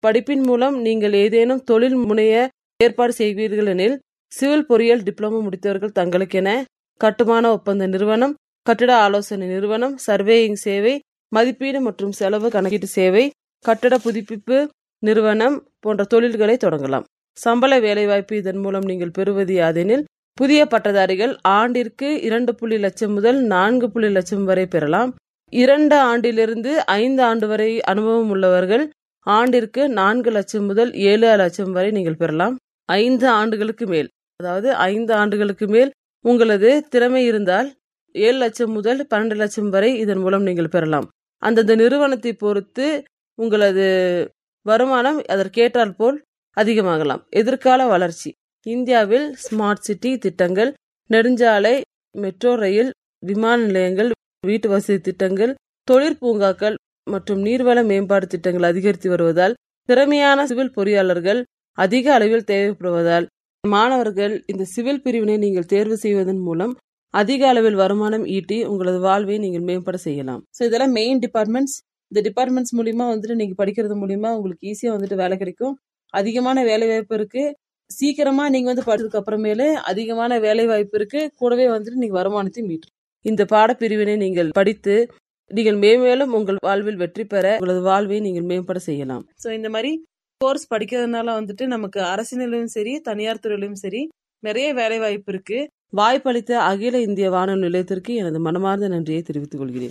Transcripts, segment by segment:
படிப்பின் மூலம் நீங்கள் ஏதேனும் தொழில் முனைய ஏற்பாடு செய்வீர்கள் எனில் சிவில் பொறியியல் டிப்ளமோ முடித்தவர்கள் தங்களுக்கென கட்டுமான ஒப்பந்த நிறுவனம் கட்டிட ஆலோசனை நிறுவனம் சர்வேயிங் சேவை மதிப்பீடு மற்றும் செலவு கணக்கீட்டு சேவை கட்டட புதுப்பிப்பு நிறுவனம் போன்ற தொழில்களை தொடங்கலாம் சம்பள வேலைவாய்ப்பு இதன் மூலம் நீங்கள் பெறுவது யாதெனில் புதிய பட்டதாரிகள் ஆண்டிற்கு இரண்டு புள்ளி லட்சம் முதல் நான்கு புள்ளி லட்சம் வரை பெறலாம் இரண்டு ஆண்டிலிருந்து ஐந்து ஆண்டு வரை அனுபவம் உள்ளவர்கள் ஆண்டிற்கு நான்கு லட்சம் முதல் ஏழு லட்சம் வரை நீங்கள் பெறலாம் ஐந்து ஆண்டுகளுக்கு மேல் அதாவது ஐந்து ஆண்டுகளுக்கு மேல் உங்களது திறமை இருந்தால் ஏழு லட்சம் முதல் பன்னெண்டு லட்சம் வரை இதன் மூலம் நீங்கள் பெறலாம் அந்தந்த நிறுவனத்தை பொறுத்து உங்களது வருமானம் அதற்கேற்றால் போல் அதிகமாகலாம் எதிர்கால வளர்ச்சி இந்தியாவில் ஸ்மார்ட் சிட்டி திட்டங்கள் நெடுஞ்சாலை மெட்ரோ ரயில் விமான நிலையங்கள் வீட்டு வசதி திட்டங்கள் தொழிற்பூங்காக்கள் மற்றும் நீர்வள மேம்பாடு திட்டங்கள் அதிகரித்து வருவதால் திறமையான சிவில் பொறியாளர்கள் அதிக அளவில் தேவைப்படுவதால் மாணவர்கள் இந்த சிவில் பிரிவினை நீங்கள் தேர்வு செய்வதன் மூலம் அதிக அளவில் வருமானம் ஈட்டி உங்களது வாழ்வை நீங்கள் மேம்பட செய்யலாம் ஸோ இதெல்லாம் மெயின் டிபார்ட்மெண்ட்ஸ் இந்த டிபார்ட்மெண்ட்ஸ் மூலியமா வந்துட்டு நீங்க படிக்கிறது மூலியமா உங்களுக்கு ஈஸியா வந்துட்டு வேலை கிடைக்கும் அதிகமான வேலை வாய்ப்பு இருக்கு சீக்கிரமா நீங்க வந்து படிச்சதுக்கு அப்புறமேலே அதிகமான வேலை வாய்ப்பு இருக்கு கூடவே வந்துட்டு நீங்க வருமானத்தையும் மீட்டு இந்த பாடப்பிரிவினை நீங்கள் படித்து நீங்கள் மேம்மேலும் உங்கள் வாழ்வில் வெற்றி பெற உங்களது வாழ்வை நீங்கள் மேம்பட செய்யலாம் ஸோ இந்த மாதிரி கோர்ஸ் படிக்கிறதுனால வந்துட்டு நமக்கு அரசியலிலும் சரி தனியார் துறையிலும் சரி நிறைய வேலை வாய்ப்பு இருக்கு வாய்ப்பளித்த அகில இந்திய வானொலி நிலையத்திற்கு எனது மனமார்ந்த நன்றியை தெரிவித்துக் கொள்கிறேன்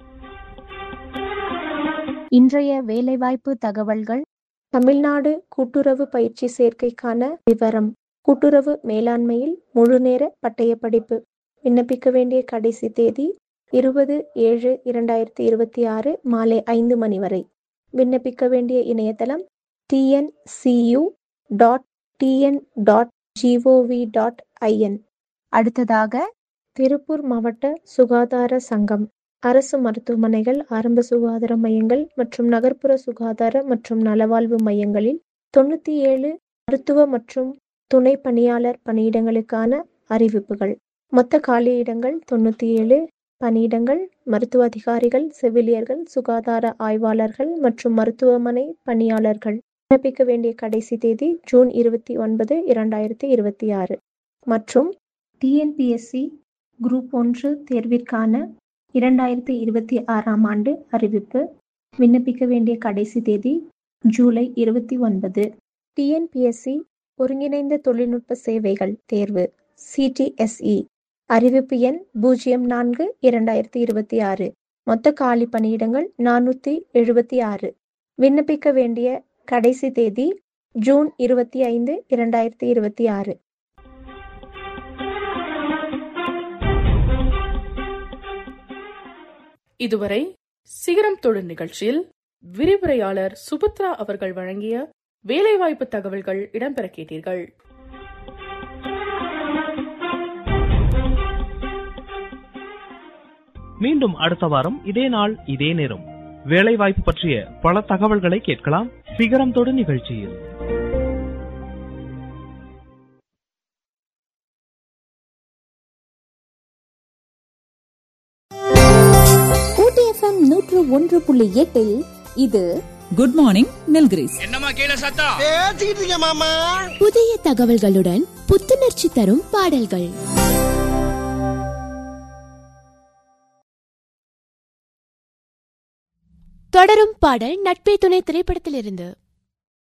இன்றைய வேலைவாய்ப்பு தகவல்கள் தமிழ்நாடு கூட்டுறவு பயிற்சி சேர்க்கைக்கான விவரம் கூட்டுறவு மேலாண்மையில் முழுநேர பட்டய படிப்பு விண்ணப்பிக்க வேண்டிய கடைசி தேதி இருபது ஏழு இரண்டாயிரத்தி இருபத்தி ஆறு மாலை ஐந்து மணி வரை விண்ணப்பிக்க வேண்டிய இணையதளம் TNCU dot TN dot GOV dot IN அடுத்ததாக திருப்பூர் மாவட்ட சுகாதார சங்கம் அரசு மருத்துவமனைகள் ஆரம்ப சுகாதார மையங்கள் மற்றும் நகர்ப்புற சுகாதார மற்றும் நலவாழ்வு மையங்களில் தொண்ணூற்றி ஏழு மருத்துவ மற்றும் துணை பணியாளர் பணியிடங்களுக்கான அறிவிப்புகள் மொத்த காலியிடங்கள் தொண்ணூற்றி ஏழு பணியிடங்கள் மருத்துவ அதிகாரிகள் செவிலியர்கள் சுகாதார ஆய்வாளர்கள் மற்றும் மருத்துவமனை பணியாளர்கள் விண்ணப்பிக்க வேண்டிய கடைசி தேதி ஜூன் இருபத்தி ஒன்பது இரண்டாயிரத்தி இருபத்தி ஆறு மற்றும் டிஎன்பிஎஸ்சி குரூப் ஒன்று தேர்விற்கான இரண்டாயிரத்தி இருபத்தி ஆறாம் ஆண்டு அறிவிப்பு விண்ணப்பிக்க வேண்டிய கடைசி தேதி ஜூலை இருபத்தி ஒன்பது டிஎன்பிஎஸ்சி ஒருங்கிணைந்த தொழில்நுட்ப சேவைகள் தேர்வு சிடிஎஸ்இ அறிவிப்பு எண் பூஜ்ஜியம் நான்கு இரண்டாயிரத்தி இருபத்தி ஆறு மொத்த காலி பணியிடங்கள் நானூற்றி எழுபத்தி ஆறு விண்ணப்பிக்க வேண்டிய கடைசி தேதி ஜூன் இருபத்தி ஐந்து இரண்டாயிரத்தி இருபத்தி ஆறு இதுவரை சிகரம் தொழில் நிகழ்ச்சியில் விரிவுரையாளர் சுபத்ரா அவர்கள் வழங்கிய வேலைவாய்ப்பு தகவல்கள் இடம்பெற கேட்டீர்கள் மீண்டும் அடுத்த வாரம் இதே நாள் இதே நேரம் வேலைவாய்ப்பு பற்றிய பல தகவல்களை கேட்கலாம் சிகரம் தொடு நிகழ்ச்சியில் ஊட்டி எஃப்எம் நூற்று ஒன்று புள்ளி எட்டில் இது குட் மார்னிங் நில்கிரிஸ் என்னம்மா கீழே சத்தம் பேசிக்கிட்டு இருக்க மாமா புதிய தகவல்களுடன் புத்துணர்ச்சி தரும் பாடல்கள் தொடரும் பாடல் நட்பே துணை திரைப்படத்திலிருந்து